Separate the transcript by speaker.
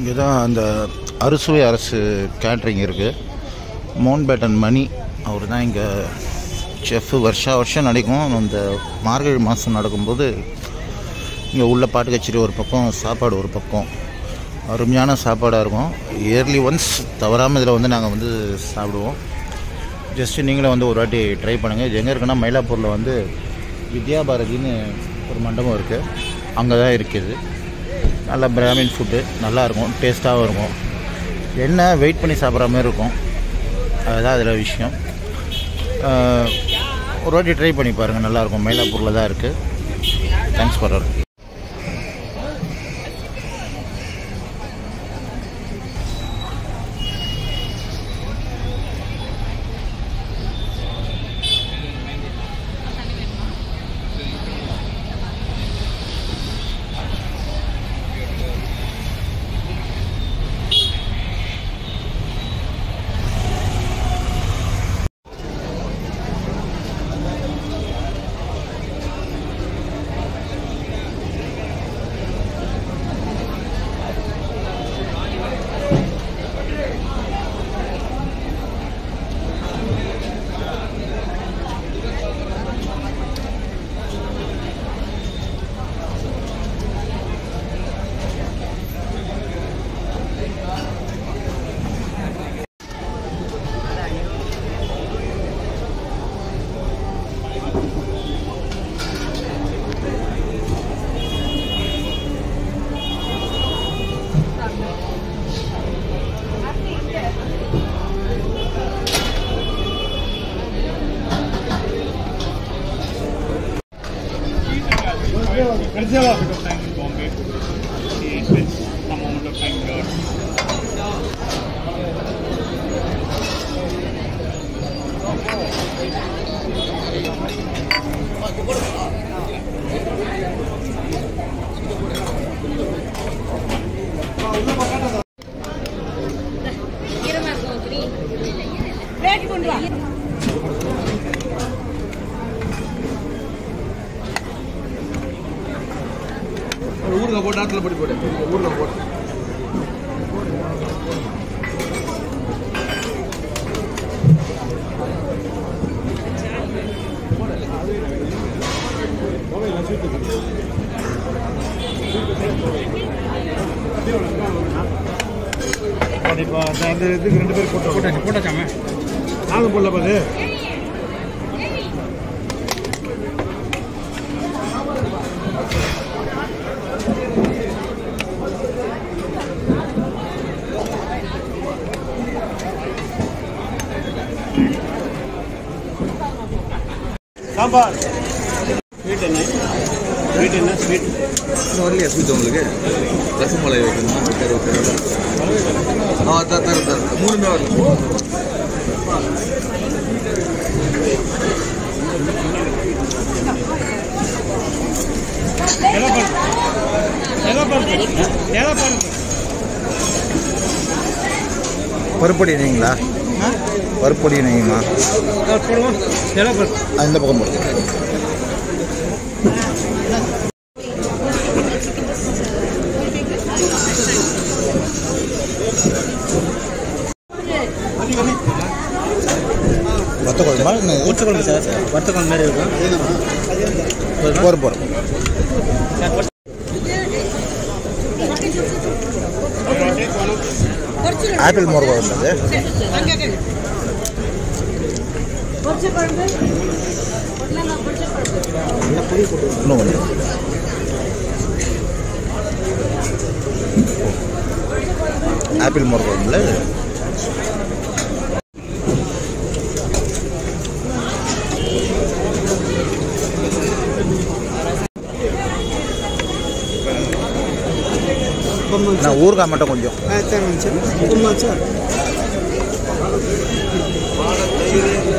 Speaker 1: இங்கே தான் அந்த அறுசுவை அரசு கேட்ரிங் இருக்குது மவுண்ட் பேட்டன் மணி அவர் தான் இங்கே செஃப் வருஷா வருஷம் நடக்கும் அந்த மார்கழி மாதம் நடக்கும்போது இங்கே உள்ள பாட்டு கச்சேரி ஒரு பக்கம் சாப்பாடு ஒரு பக்கம் அருமையான சாப்பாடாக இருக்கும் இயர்லி ஒன்ஸ் தவறாமல் இதில் வந்து நாங்கள் வந்து சாப்பிடுவோம் ஜஸ்ட்டு நீங்களும் வந்து ஒரு வாட்டி ட்ரை பண்ணுங்கள் இது எங்கே இருக்குன்னா மயிலாப்பூரில் வந்து வித்யா பாரதின்னு ஒரு மண்டபம் இருக்குது அங்கே தான் இருக்குது நல்ல பிராமின் ஃபுட்டு நல்லாயிருக்கும் டேஸ்ட்டாகவும் இருக்கும் என்ன வெயிட் பண்ணி சாப்பிட்ற மாதிரி இருக்கும் அதுதான் அதில் விஷயம் ஆஹ், ஒரு வாட்டி ட்ரை பண்ணி பாருங்கள் நல்லாயிருக்கும் மயிலாப்பூரில் தான் இருக்குது thanks for all
Speaker 2: There's a lot of time in Bombay. He spends some amount of time here.
Speaker 3: Plate ಕೊಂಡ್ವಾ
Speaker 4: ஊருங்க போட்டு ஆட்டில் படி போடு ஊருங்க போட்டு
Speaker 2: இப்போ அந்த இதுக்கு ரெண்டு பேர் போட்டோ போட்டாச்சு போட்டாச்சாமே நானும் போடல பாது சாம்பார் ஸ்வீட் என்ன ஸ்வீட் என்ன ஸ்வீட்
Speaker 4: இன்னும் வரலையா ஸ்வீட் உங்களுக்கு ரசமலை வைக்கணுமா சரி ஓகே ஆ தர தர தர மூணுமே வரல
Speaker 2: எதை பாருங்க எதை பாருங்க எதை பாருங்க
Speaker 1: பருப்பொடி நீங்களா பருப்பொடி நீங்கம்மா
Speaker 2: போடுவோம் எதை பாருங்க
Speaker 1: இந்த பக்கம் போடுங்க வத்த குழம்பா என்ன இது?
Speaker 2: ஒற்றை குழம்பு சார் வத்த குழம்பு மாதிரி இருக்கும்
Speaker 1: போகிறோம் போகிறோம் ஆப்பிள் மோர்கோ வந்தது இன்னும் கொஞ்சம் ஆப்பிள் மோர்கோ இல்லை நான் ஊறுகாய் மட்டும் கொஞ்சம்